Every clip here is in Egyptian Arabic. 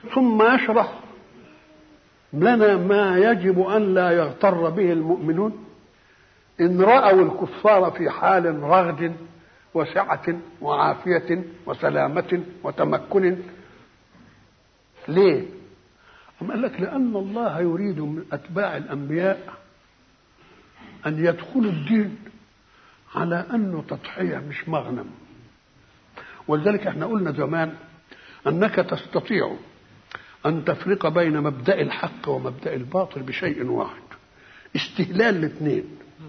ثم يشرح لنا ما يجب أن لا يغتر به المؤمنون إن رأوا الكفار في حال رغد وسعة وعافية وسلامة وتمكن ليه؟ أم قال لك لأن الله يريد من أتباع الأنبياء أن يدخلوا الدين على أنه تضحية مش مغنم ولذلك احنا قلنا زمان أنك تستطيع أن تفرق بين مبدأ الحق ومبدأ الباطل بشيء واحد استهلال الاثنين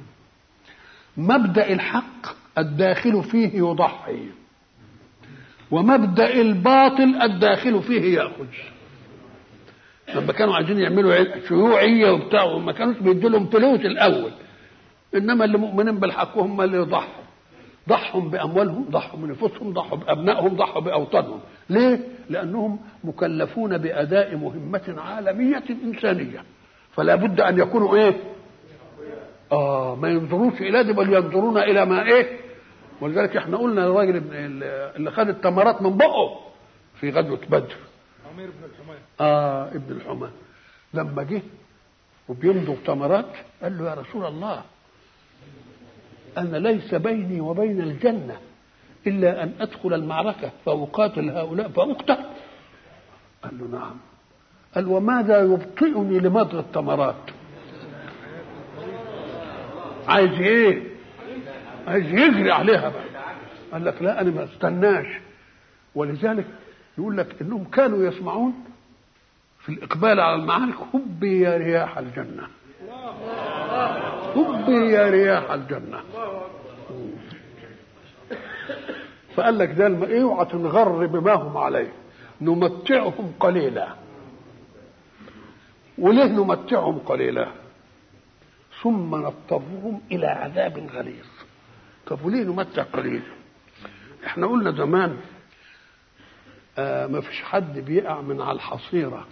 مبدأ الحق الداخل فيه يضحي ومبدأ الباطل الداخل فيه يأخذ لما كانوا عايزين يعملوا شيوعية وبتاع وما كانوش بيدوا لهم فلوس الأول إنما اللي مؤمنين بالحق هم اللي يضحوا ضحوا بأموالهم ضحوا بنفوسهم ضحوا بأبنائهم ضحوا بأوطانهم ليه؟ لأنهم مكلفون بأداء مهمة عالمية إنسانية فلا بد أن يكونوا إيه؟ آه ما ينظروش إلى دي بل ينظرون إلى ما إيه؟ ولذلك احنا قلنا الراجل اللي خد التمرات من بقه في غزوة بدر عمير بن الحمية آه ابن الحمى لما جه وبيمضغ تمرات قال له يا رسول الله أنا ليس بيني وبين الجنة إلا أن أدخل المعركة فأقاتل هؤلاء فأقتل قال له نعم قال وماذا يبطئني لمضغ التمرات عايز ايه عايز يجري عليها بقى قال لك لا انا ما استناش ولذلك يقول لك انهم كانوا يسمعون في الاقبال على المعارك هبي يا رياح الجنه هبي يا رياح الجنه فقال لك ده الم- اوعى تنغر بما هم عليه نمتعهم قليلا وليه نمتعهم قليلا ثم نضطرهم الى عذاب غليظ طب وليه نمتع قليل احنا قلنا زمان آه ما فيش حد بيقع من على الحصيرة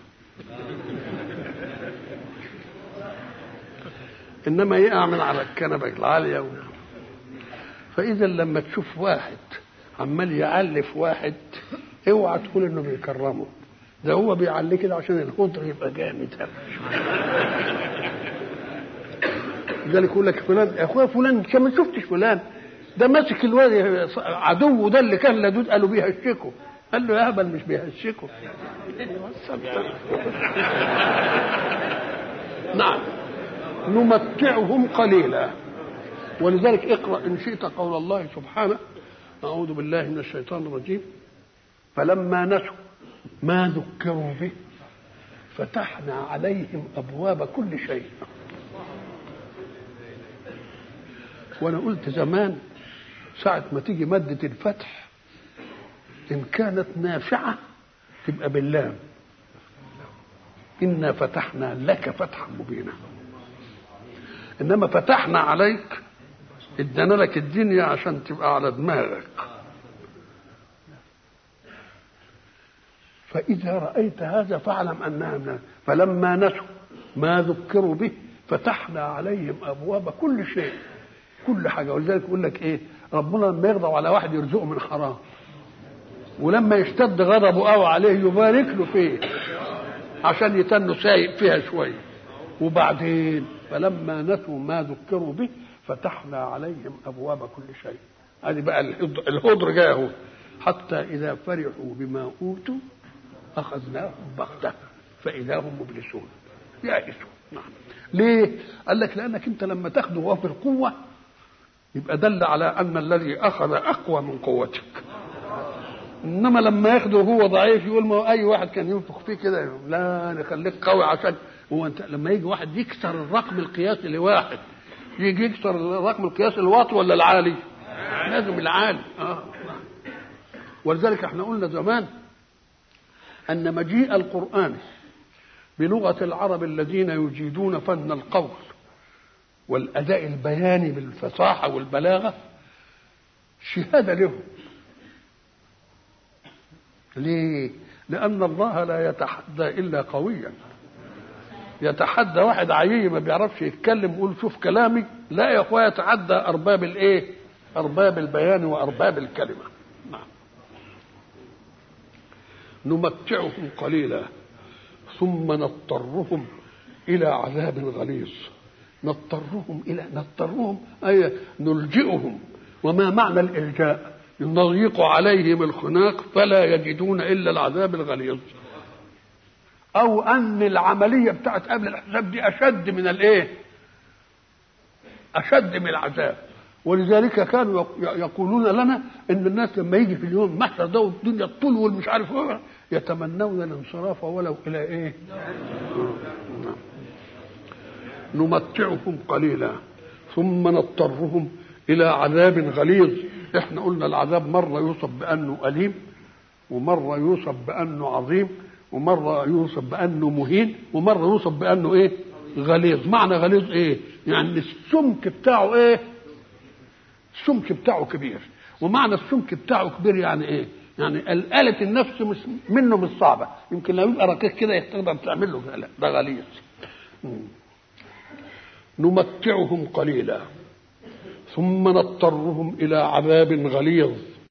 إنما يقع من على الكنبة العالية و... فإذا لما تشوف واحد عمال يعلف واحد اوعى تقول انه بيكرمه ده هو بيعليه كده عشان الخضر يبقى جامد أوي. لذلك يقول لك فلان يا اخويا فلان انت ما شفتش فلان ده ماسك الواد عدوه ده اللي كان لدود قالوا بيهشكوا قال له يا هبل مش بيهشكوا نعم نمتعهم قليلا ولذلك اقرا ان شئت قول الله سبحانه اعوذ بالله من الشيطان الرجيم فلما نسوا ما ذكروا به فتحنا عليهم ابواب كل شيء وانا قلت زمان ساعة ما تيجي مادة الفتح إن كانت نافعة تبقى باللام إنا فتحنا لك فتحا مبينا إنما فتحنا عليك ادانا لك الدنيا عشان تبقى على دماغك فإذا رأيت هذا فاعلم أنها من فلما نسوا ما ذكروا به فتحنا عليهم أبواب كل شيء كل حاجة ولذلك يقول لك إيه ربنا لما يغضب على واحد يرزقه من حرام ولما يشتد غضبه قوي عليه يبارك له فيه عشان يتنوا سايق فيها شوية وبعدين فلما نسوا ما ذكروا به فتحنا عليهم أبواب كل شيء هذه بقى الهض- الهضر جاء اهو حتى إذا فرحوا بما أوتوا أخذناهم بغتة فإذا هم مبلسون يائسون نعم ليه؟ قال لك لأنك أنت لما تاخده وهو في القوة يبقى دل على أن الذي أخذ أقوى من قوتك انما لما ياخده وهو ضعيف يقول ما هو اي واحد كان ينفخ فيه كده يقول لا نخليك قوي عشان هو انت لما يجي واحد يكسر الرقم القياسي لواحد يجي يكسر الرقم القياسي الواطي ولا العالي؟ لازم العالي اه ولذلك احنا قلنا زمان ان مجيء القران بلغه العرب الذين يجيدون فن القول والاداء البياني بالفصاحه والبلاغه شهاده لهم ليه؟ لأن الله لا يتحدى إلا قويا يتحدى واحد عيي ما بيعرفش يتكلم يقول شوف كلامي لا يا اخويا يتعدى أرباب الإيه؟ أرباب البيان وأرباب الكلمة نعم نمتعهم قليلا ثم نضطرهم الى عذاب غليظ نضطرهم الى نضطرهم اي نلجئهم وما معنى الالجاء نضيق عليهم الخناق فلا يجدون الا العذاب الغليظ او ان العمليه بتاعت قبل الحساب دي اشد من الايه اشد من العذاب ولذلك كانوا يقولون لنا ان الناس لما يجي في اليوم محشر ده والدنيا الطول والمش عارف ايه يتمنون الانصراف ولو الى ايه؟ نمتعهم قليلا ثم نضطرهم الى عذاب غليظ احنا قلنا العذاب مره يوصف بانه اليم ومره يوصف بانه عظيم ومره يوصف بانه مهين ومره يوصف بانه ايه غليظ معنى غليظ ايه يعني السمك بتاعه ايه السمك بتاعه كبير ومعنى السمك بتاعه كبير يعني ايه يعني الآلة النفس مش منه مش صعبة يمكن لو يبقى رقيق كده تقدر تعمل له ده غليظ نمتعهم قليلا ثم نضطرهم إلى عذاب غليظ